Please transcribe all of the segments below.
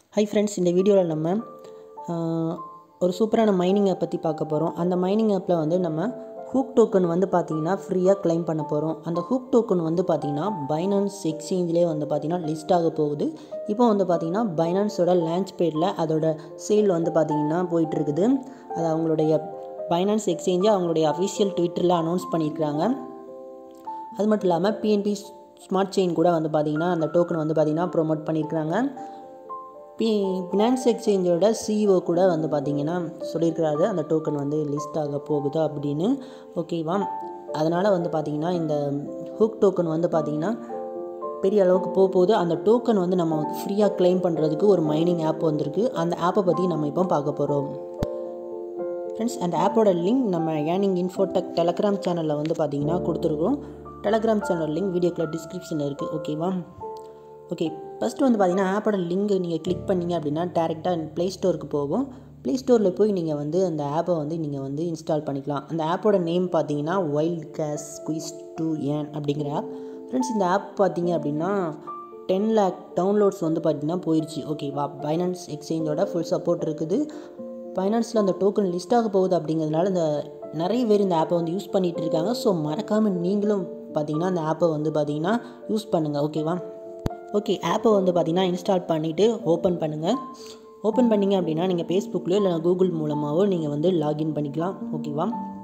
hi friends இந்த வீடியோவில் நம்ம ஆஹ், ஒரு சூப்பரான மைனிங் ஆப் பற்றி பார்க்க போகிறோம் அந்த மைனிங் ஆப்பில் வந்து நம்ம ஹூக் டோக்கன் வந்து பார்த்தீங்கன்னா ஃப்ரீயாக claim பண்ண போகிறோம் அந்த ஹூக் டோக்கன் வந்து பார்த்தீங்கன்னா பைனான்ஸ் எக்ஸ்சேஞ்சிலே வந்து பார்த்தீங்கன்னா லிஸ்ட் ஆக போகுது இப்போ வந்து பார்த்தீங்கன்னா பைனான்ஸோட லான்ச் பேடில் அதோட சேல் வந்து பார்த்தீங்கன்னா போயிட்டுருக்குது அது அவங்களுடைய பைனான்ஸ் எக்ஸ்சேஞ்சை அவங்களுடைய அஃபிஷியல் ட்விட்டரில் அனௌன்ஸ் பண்ணியிருக்கிறாங்க அது மட்டும் இல்லாமல் பிஎன்பி ஸ்மார்ட் செயின் கூட வந்து பார்த்திங்கன்னா அந்த டோக்கன் வந்து பார்த்திங்கன்னா ப்ரோமோட் பண்ணியிருக்கிறாங்க பி ஃபினான்ஸ் எக்ஸ்சேஞ்சோட சிஇஓ கூட வந்து பார்த்திங்கன்னா சொல்லியிருக்கிறாரு அந்த டோக்கன் வந்து லிஸ்ட் ஆக போகுது அப்படின்னு ஓகேவா அதனால் வந்து பார்த்திங்கன்னா இந்த ஹுக் டோக்கன் வந்து பார்த்திங்கன்னா பெரிய அளவுக்கு போக போகுது அந்த டோக்கன் வந்து நம்ம ஃப்ரீயாக க்ளைம் பண்ணுறதுக்கு ஒரு மைனிங் ஆப் வந்திருக்கு அந்த ஆப்பை பற்றி நம்ம இப்போ பார்க்க போகிறோம் ஃப்ரெண்ட்ஸ் அந்த ஆப்போட லிங்க் நம்ம ஏர்னிங் இன்ஃபோடெக் டெலகிராம் சேனலில் வந்து பார்த்தீங்கன்னா கொடுத்துருக்கோம் டெலகிராம் சேனல் லிங்க் வீடியோக்குள்ள டிஸ்கிரிப்ஷனில் இருக்குது ஓகேவா ஓகே ஃபஸ்ட்டு வந்து பார்த்தீங்கன்னா ஆப்போட லிங்க் நீங்கள் கிளிக் பண்ணீங்க அப்படின்னா டேரெக்டாக ப்ளே ஸ்டோருக்கு போகும் ப்ளே ஸ்டோரில் போய் நீங்கள் வந்து அந்த ஆப்பை வந்து நீங்கள் வந்து இன்ஸ்டால் பண்ணிக்கலாம் அந்த ஆப்போட நேம் பார்த்தீங்கன்னா வைல்ட் கேஸ் குயிஸ் டூ ஏன் அப்படிங்கிற ஆப் ஃப்ரெண்ட்ஸ் இந்த ஆப் பார்த்தீங்க அப்படின்னா டென் லேக் டவுன்லோட்ஸ் வந்து பார்த்தீங்கன்னா போயிடுச்சு ஓகேவா பைனான்ஸ் எக்ஸ்சேஞ்சோட ஃபுல் சப்போர்ட் இருக்குது ஃபைனான்ஸில் அந்த டோக்கன் லிஸ்ட் ஆக போகுது அப்படிங்கிறதுனால இந்த நிறைய பேர் இந்த ஆப்பை வந்து யூஸ் பண்ணிகிட்டு இருக்காங்க ஸோ மறக்காமல் நீங்களும் பார்த்தீங்கன்னா அந்த ஆப்பை வந்து பார்த்தீங்கன்னா யூஸ் பண்ணுங்கள் ஓகேவா ஓகே ஆப்பை வந்து பார்த்தீங்கன்னா இன்ஸ்டால் பண்ணிவிட்டு ஓப்பன் பண்ணுங்கள் ஓப்பன் பண்ணீங்க அப்படின்னா நீங்கள் ஃபேஸ்புக்லேயோ இல்லை கூகுள் மூலமாகவோ நீங்கள் வந்து லாகின் பண்ணிக்கலாம் ஓகேவா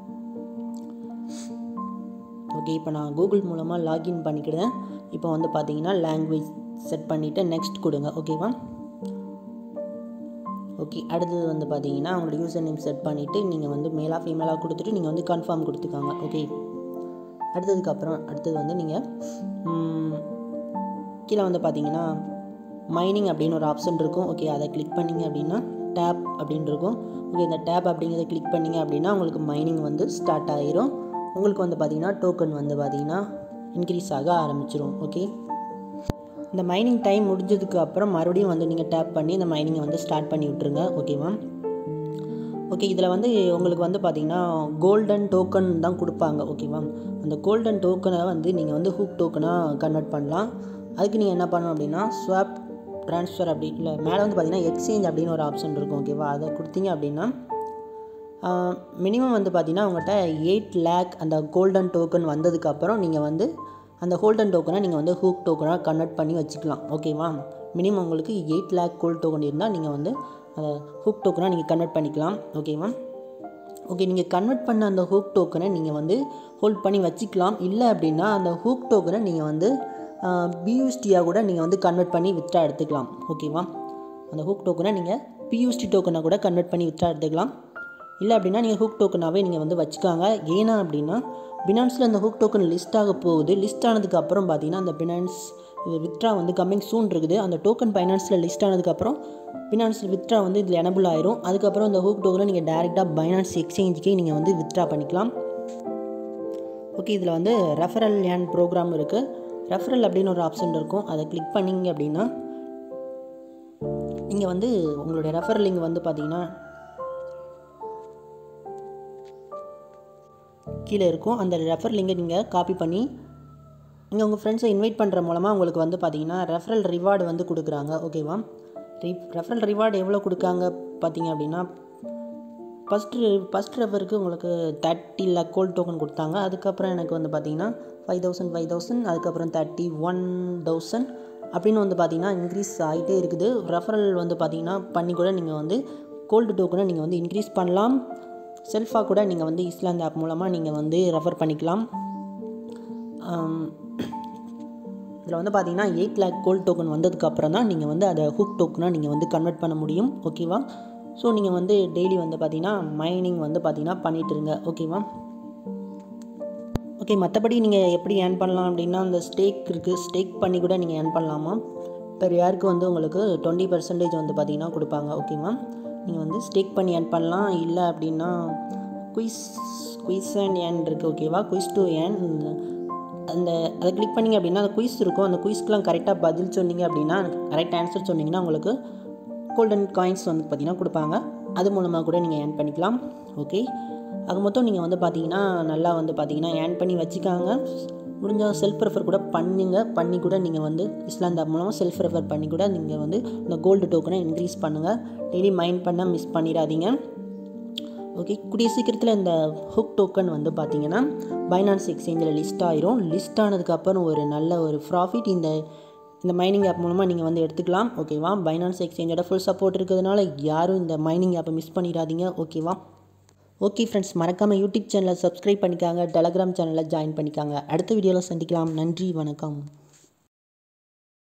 ஓகே இப்போ நான் கூகுள் மூலமாக லாகின் பண்ணிக்கிறேன் இப்போ வந்து பார்த்தீங்கன்னா லாங்குவேஜ் செட் பண்ணிவிட்டு நெக்ஸ்ட் கொடுங்க ஓகேவா ஓகே அடுத்தது வந்து பார்த்தீங்கன்னா உங்களோட யூசர் நேம் செட் பண்ணிவிட்டு நீங்கள் வந்து மேலாக ஃபீமேலாக கொடுத்துட்டு நீங்கள் வந்து கன்ஃபார்ம் கொடுத்துக்காங்க ஓகே அடுத்ததுக்கப்புறம் அடுத்தது வந்து நீங்கள் கீழே வந்து பார்த்தீங்கன்னா மைனிங் அப்படின்னு ஒரு ஆப்ஷன் இருக்கும் ஓகே அதை கிளிக் பண்ணீங்க அப்படின்னா டேப் அப்படின்னு இருக்கும் ஓகே இந்த டேப் அப்படிங்கிறத கிளிக் பண்ணீங்க அப்படின்னா உங்களுக்கு மைனிங் வந்து ஸ்டார்ட் ஆயிரும் உங்களுக்கு வந்து பார்த்தீங்கன்னா டோக்கன் வந்து பார்த்தீங்கன்னா இன்க்ரீஸ் ஆக ஆரம்பிச்சிரும் ஓகே இந்த மைனிங் டைம் முடிஞ்சதுக்கு அப்புறம் மறுபடியும் வந்து நீங்கள் டேப் பண்ணி இந்த மைனிங்கை வந்து ஸ்டார்ட் பண்ணி விட்ருங்க ஓகேவா ஓகே இதில் வந்து உங்களுக்கு வந்து பார்த்தீங்கன்னா கோல்டன் டோக்கன் தான் கொடுப்பாங்க ஓகேவா அந்த கோல்டன் டோக்கனை வந்து நீங்கள் வந்து ஹூக் டோக்கனாக கன்வெர்ட் பண்ணலாம் அதுக்கு நீங்கள் என்ன பண்ணணும் அப்படின்னா ஸ்வாப் ட்ரான்ஸ்ஃபர் அப்படி இல்லை மேலே வந்து பார்த்தீங்கன்னா எக்ஸ்சேஞ்ச் அப்படின்னு ஒரு ஆப்ஷன் இருக்கும் ஓகேவா அதை கொடுத்தீங்க அப்படின்னா மினிமம் வந்து பார்த்தீங்கன்னா உங்கள்கிட்ட எயிட் லேக் அந்த கோல்டன் டோக்கன் வந்ததுக்கப்புறம் நீங்கள் வந்து அந்த கோல்டன் டோக்கனை நீங்கள் வந்து ஹூக் டோக்கனாக கன்வெர்ட் பண்ணி வச்சுக்கலாம் ஓகேவா மினிமம் உங்களுக்கு எயிட் லேக் கோல்ட் டோக்கன் இருந்தால் நீங்கள் வந்து அதை ஹூக் டோக்கனாக நீங்கள் கன்வெர்ட் பண்ணிக்கலாம் ஓகேவா ஓகே நீங்கள் கன்வெர்ட் பண்ண அந்த ஹூக் டோக்கனை நீங்கள் வந்து ஹோல்ட் பண்ணி வச்சுக்கலாம் இல்லை அப்படின்னா அந்த ஹூக் டோக்கனை நீங்கள் வந்து பியூஸ்டியாக கூட நீங்கள் வந்து கன்வெர்ட் பண்ணி வித்ரா எடுத்துக்கலாம் ஓகேவா அந்த ஹூக் டோக்கனை நீங்கள் பியூஸ்டி டோக்கனை கூட கன்வெர்ட் பண்ணி வித்ரா எடுத்துக்கலாம் இல்லை அப்படின்னா நீங்கள் ஹூக் டோக்கனாகவே நீங்கள் வந்து வச்சுக்காங்க ஏன்னா அப்படின்னா பினான்ஸில் அந்த ஹூக் டோக்கன் லிஸ்ட் ஆக போகுது லிஸ்ட் ஆனதுக்கு அப்புறம் பார்த்தீங்கன்னா அந்த பினான்ஸ் இது வித்ரா வந்து கம்மிங் சூன் இருக்குது அந்த டோக்கன் ஃபைனான்ஸில் லிஸ்ட் ஆனதுக்கப்புறம் பினான்ஸில் வித்ரா வந்து இதில் எனபிள் ஆயிரும் அதுக்கப்புறம் அந்த ஹூக் டோக்கனை நீங்கள் டேரெக்டாக பைனான்ஸ் எக்ஸ்சேஞ்சுக்கே நீங்கள் வந்து வித்ரா பண்ணிக்கலாம் ஓகே இதில் வந்து ரெஃபரல் ஏன் ப்ரோக்ராம் இருக்குது ரெஃபரல் அப்படின்னு ஒரு ஆப்ஷன் இருக்கும் அதை கிளிக் பண்ணிங்க அப்படின்னா நீங்கள் வந்து உங்களுடைய ரெஃபரல் லிங்க் வந்து பார்த்தீங்கன்னா கீழே இருக்கும் அந்த ரெஃபர் லிங்கை நீங்கள் காப்பி பண்ணி நீங்கள் உங்கள் ஃப்ரெண்ட்ஸை இன்வைட் பண்ணுற மூலமாக உங்களுக்கு வந்து பார்த்தீங்கன்னா ரெஃபரல் ரிவார்டு வந்து கொடுக்குறாங்க ஓகேவா ரி ரெஃபரல் ரிவார்டு எவ்வளோ கொடுக்காங்க பார்த்தீங்க அப்படின்னா ஃபஸ்ட்டு ஃபஸ்ட் ரெஃபருக்கு உங்களுக்கு தேர்ட்டி லேக் கோல்ட் டோக்கன் கொடுத்தாங்க அதுக்கப்புறம் எனக்கு வந்து பார்த்தீங்கன்னா ஃபைவ் தௌசண்ட் ஃபைவ் தௌசண்ட் அதுக்கப்புறம் தேர்ட்டி ஒன் தௌசண்ட் அப்படின்னு வந்து பார்த்தீங்கன்னா இன்க்ரீஸ் ஆகிட்டே இருக்குது ரெஃபரல் வந்து பார்த்தீங்கன்னா பண்ணி கூட நீங்கள் வந்து கோல்டு டோக்கனை நீங்கள் வந்து இன்க்ரீஸ் பண்ணலாம் செல்ஃபாக கூட நீங்கள் வந்து இஸ்லாந்து ஆப் மூலமாக நீங்கள் வந்து ரெஃபர் பண்ணிக்கலாம் இதில் வந்து பார்த்தீங்கன்னா எயிட் லேக் கோல்ட் டோக்கன் வந்ததுக்கப்புறம் தான் நீங்கள் வந்து அதை ஹுக் டோக்கனாக நீங்கள் வந்து கன்வெர்ட் பண்ண முடியும் ஓகேவா ஸோ நீங்கள் வந்து டெய்லி வந்து பார்த்தீங்கன்னா மைனிங் வந்து பார்த்தீங்கன்னா பண்ணிட்டு இருங்க ஓகேவா ஓகே மற்றபடி நீங்கள் எப்படி ஏர்ன் பண்ணலாம் அப்படின்னா அந்த ஸ்டேக் இருக்குது ஸ்டேக் பண்ணி கூட நீங்கள் ஏர்ன் பண்ணலாமா பெர் யாருக்கு வந்து உங்களுக்கு டுவெண்ட்டி பர்சன்டேஜ் வந்து பார்த்தீங்கன்னா கொடுப்பாங்க ஓகேவா நீங்கள் வந்து ஸ்டேக் பண்ணி ஏர்ன் பண்ணலாம் இல்லை அப்படின்னா குயிஸ் குயிஸ் அண்ட் ஏன் இருக்குது ஓகேவா குயிஸ் டு ஏன் அந்த அதை கிளிக் பண்ணிங்க அப்படின்னா அந்த குயிஸ் இருக்கும் அந்த குயிஸ்க்கெலாம் கரெக்டாக பதில் சொன்னீங்க அப்படின்னா கரெக்ட் ஆன்சர் சொன்னீங்கன்னா உங்களுக்கு கோல்டன் காயின்ஸ் வந்து பார்த்திங்கன்னா கொடுப்பாங்க அது மூலமாக கூட நீங்கள் ஏர்ன் பண்ணிக்கலாம் ஓகே அது மொத்தம் நீங்கள் வந்து பார்த்தீங்கன்னா நல்லா வந்து பார்த்தீங்கன்னா ஏர்ன் பண்ணி வச்சுக்காங்க முடிஞ்சால் செல்ஃப் ரெஃபர் கூட பண்ணுங்க பண்ணி கூட நீங்கள் வந்து இஸ்லாந்த ஆப் மூலமாக செல்ஃப் ரெஃபர் பண்ணி கூட நீங்கள் வந்து இந்த கோல்டு டோக்கனை இன்க்ரீஸ் பண்ணுங்கள் டெய்லி மைண்ட் பண்ண மிஸ் பண்ணிடாதீங்க ஓகே கூடிய சீக்கிரத்தில் இந்த ஹுக் டோக்கன் வந்து பார்த்தீங்கன்னா பைனான்ஸ் எக்ஸ்சேஞ்சில் லிஸ்ட் ஆயிரும் லிஸ்ட் ஆனதுக்கப்புறம் ஒரு நல்ல ஒரு ப்ராஃபிட் இந்த இந்த மைனிங் ஆப் மூலமாக நீங்கள் வந்து எடுத்துக்கலாம் ஓகேவா பைனான்ஸ் எக்ஸ்சேஞ்சோட ஃபுல் சப்போர்ட் இருக்கிறதுனால யாரும் இந்த மைனிங் ஆப்பை மிஸ் பண்ணிடாதீங்க ஓகேவா ஓகே ஃப்ரெண்ட்ஸ் மறக்காமல் யூடியூப் சேனலை சப்ஸ்கிரைப் பண்ணிக்காங்க டெலகிராம் சேனலில் ஜாயின் பண்ணிக்காங்க அடுத்த வீடியோவில் சந்திக்கலாம் நன்றி வணக்கம்